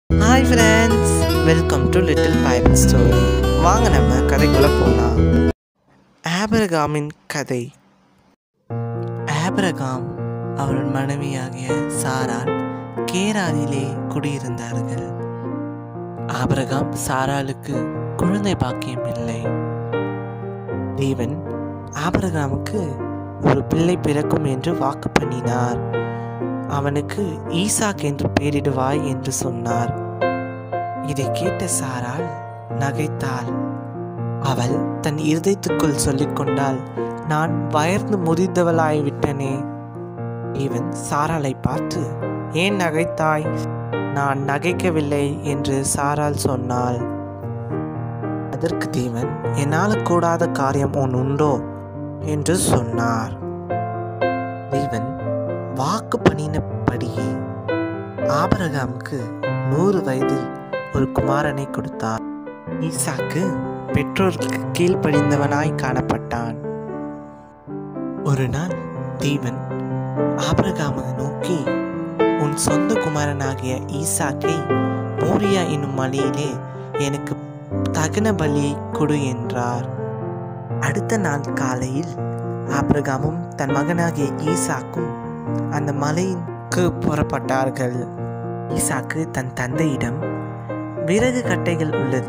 hi friends welcome to little Bible story வாங்க நம்ம கதைக்குள்ளே போகலாம் ஆபிரகாமின் கதை ஆபிரகாம் அவள் மனைவியாகிய சாராள் கேராரிலே குடியிருந்தார்கள் ஆபிரகாம் சாராளுக்கு குழந்தை பாக்கியம் இல்லை தேவன் ஆபிரகாமுக்கு ஒரு பிள்ளை பிறக்கும் என்று வாக்கு பண்ணினார் அவனுக்கு ஈசாக் என்று பெயரிடுவாய் என்று சொன்னார் இதை கேட்ட சாராள் நகைத்தாள் அவள் தன் இருதயத்துக்குள் சொல்லிக் கொண்டாள் நான் வயர்ந்து முதிர்ந்தவளாய்விட்டனே இவன் சாராளை பார்த்து ஏன் நகைத்தாய் நான் நகைக்கவில்லை என்று சாராள் சொன்னாள் அதற்கு தேவன் என்னால் கூடாத காரியம் ஒன்று உண்டோ என்று சொன்னார் தேவன் வாக்கு பண்ணினபடியே ஆபரகாமுக்கு நூறு வயதில் ஒரு குமாரனை கொடுத்தார் ஈசாக்கு பெற்றோருக்கு கீழ்ப்படிந்தவனாய் காணப்பட்டான் ஒரு நாள் தேவன் ஆபரகாமை நோக்கி உன் சொந்த குமாரனாகிய ஈசாக்கை மோரியா என்னும் மலையிலே எனக்கு தகன பலியை கொடு என்றார் அடுத்த நாள் காலையில் ஆபிரகாமும் தன் மகனாகிய ஈசாக்கும் அந்த மலைக்கு புறப்பட்டார்கள் ஈசாக்கு தன் தந்தையிடம் விறகு கட்டைகள் உள்ளன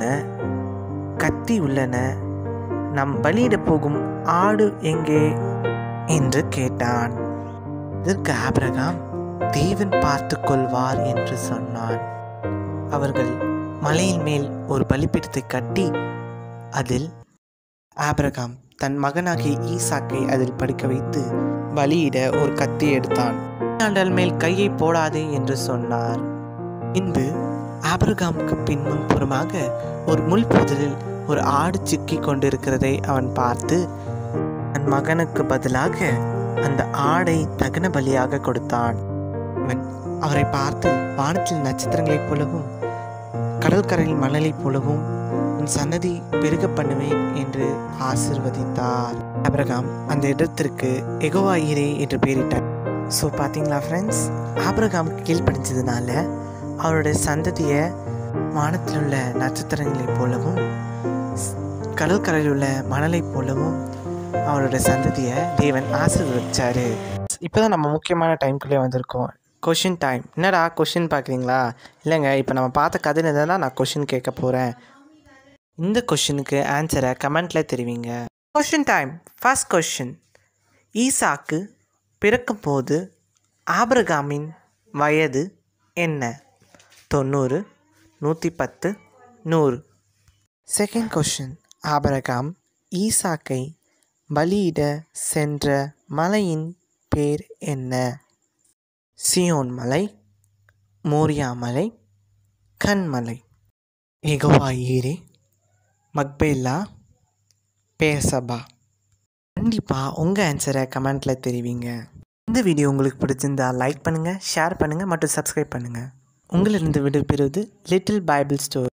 கத்தி உள்ளன நம் பலியிட போகும் ஆடு எங்கே என்று கேட்டான் இதற்கு ஆபிரகாம் தேவன் பார்த்து கொள்வார் என்று சொன்னான் அவர்கள் மலையின் மேல் ஒரு பலிபீடத்தை கட்டி அதில் ஆபிரகாம் தன் மகனாகிய ஈசாக்கை அதில் படுக்க வைத்து பலியிட ஒரு கத்தி எடுத்தான் ஆண்டல் மேல் கையை போடாதே என்று சொன்னார் பின்பு ஆபிரகாமுக்கு பின்முன் புறமாக ஒரு முள் புதலில் ஒரு ஆடு சிக்கி கொண்டிருக்கிறதை அவன் பார்த்து தன் மகனுக்கு பதிலாக அந்த ஆடை தகன பலியாக கொடுத்தான் அவன் அவரை பார்த்து வானத்தில் நட்சத்திரங்களைப் போலவும் கடற்கரையில் மணலைப் போலவும் உன் சன்னதி பெருக பண்ணுவேன் என்று ஆசிர்வதித்தார் ஆபிரகாம் அந்த இடத்திற்கு எகோவாயிரே என்று பெயரிட்டார் ஸோ பார்த்தீங்களா ஃப்ரெண்ட்ஸ் ஆபிரகாம் கீழ்ப்படிஞ்சதுனால அவருடைய சந்ததியை வானத்தில் உள்ள நட்சத்திரங்களைப் போலவும் கடற்கரையில் உள்ள மணலைப் போலவும் அவரோட சந்ததியை தேவன் ஆசீர்வதிச்சாரு இப்போ தான் நம்ம முக்கியமான டைம்குள்ளே வந்திருக்கோம் கொஷின் டைம் என்னடா கொஷின் பார்க்குறீங்களா இல்லைங்க இப்போ நம்ம பார்த்த கதையில் தான் நான் கொஷின் கேட்க போகிறேன் இந்த கொஷினுக்கு ஆன்சரை கமெண்ட்டில் தெரிவிங்க கொஷின் டைம் ஃபர்ஸ்ட் கொஷின் ஈசாக்கு பிறக்கும்போது ஆபிரகாமின் வயது என்ன தொண்ணூறு நூற்றி பத்து நூறு செகண்ட் கொஷின் ஆபிரகாம் ஈசாக்கை பலியிட சென்ற மலையின் பேர் என்ன சியோன் மலை மோரியா மலை கண்மலை எகோவா ஈரே மக்பேலா பேசபா கண்டிப்பாக உங்கள் ஆன்சரை கமெண்ட்டில் தெரிவிங்க இந்த வீடியோ உங்களுக்கு பிடிச்சிருந்தா லைக் பண்ணுங்கள் ஷேர் பண்ணுங்கள் மற்றும் சப்ஸ்கிரைப் பண்ணுங்கள் உங்களிருந்து விடைபெறுவது லிட்டில் பைபிள் ஸ்டோர்